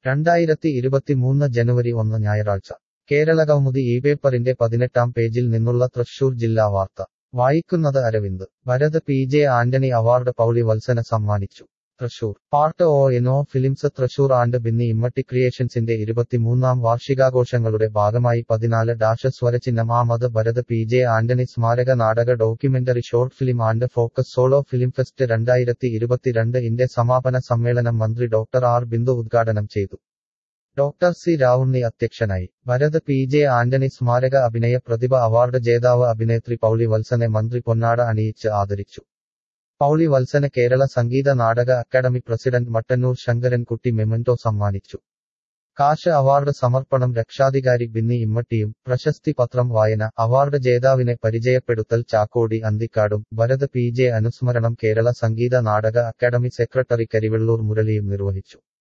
രണ്ടായിരത്തി ഇരുപത്തിമൂന്ന് ജനുവരി ഒന്ന് ഞായറാഴ്ച കേരളകൗമുദി ഈ പേപ്പറിന്റെ പതിനെട്ടാം പേജിൽ നിന്നുള്ള തൃശൂർ ജില്ലാ വാർത്ത വായിക്കുന്നത് അരവിന്ദ് ഭരത് പി ജെ ആന്റണി അവാർഡ് പൗളി വത്സന സമ്മാനിച്ചു തൃശൂർ പാർട്ട് ഓ എനോ ഫിലിംസ് തൃശൂർ ആൻഡ് ബിന്നി ഇമ്മട്ടി ക്രിയേഷൻസിന്റെ ഇരുപത്തിമൂന്നാം വാർഷികാഘോഷങ്ങളുടെ ഭാഗമായി പതിനാല് ഡാഷ് സ്വരചിഹ്നം ആമത് ഭരത് പി ജെ ആന്റണി സ്മാരക നാടക documentary short film and focus solo film fest രണ്ടായിരത്തി ഇരുപത്തിരണ്ട് ഇന്റെ സമാപന സമ്മേളനം മന്ത്രി ഡോക്ടർ ആർ ബിന്ദു ഉദ്ഘാടനം ചെയ്തു ഡോക്ടർ സി രാവുണ്ണി അധ്യക്ഷനായി ഭരത് പി ജെ ആന്റണി സ്മാരക അഭിനയ പ്രതിഭ അവാർഡ് ജേതാവ് അഭിനേത്രി പൗളി വത്സനെ മന്ത്രി പൊന്നാട അണിയിച്ച് ആദരിച്ചു പൗളി വത്സന് കേരള സംഗീത നാടക അക്കാദമി പ്രസിഡന്റ് മട്ടന്നൂർ ശങ്കരൻകുട്ടി മെമന്റോ സമ്മാനിച്ചു കാശ് അവാർഡ് സമർപ്പണം രക്ഷാധികാരി ബിന്നി ഇമ്മട്ടിയും പ്രശസ്തി പത്രം വായന അവാർഡ് ജേതാവിനെ പരിചയപ്പെടുത്തൽ ചാക്കോടി അന്തിക്കാടും ഭരത് പി ജെ അനുസ്മരണം കേരള സംഗീത നാടക അക്കാദമി സെക്രട്ടറി കരിവെള്ളൂർ മുരളിയും നിർവഹിച്ചു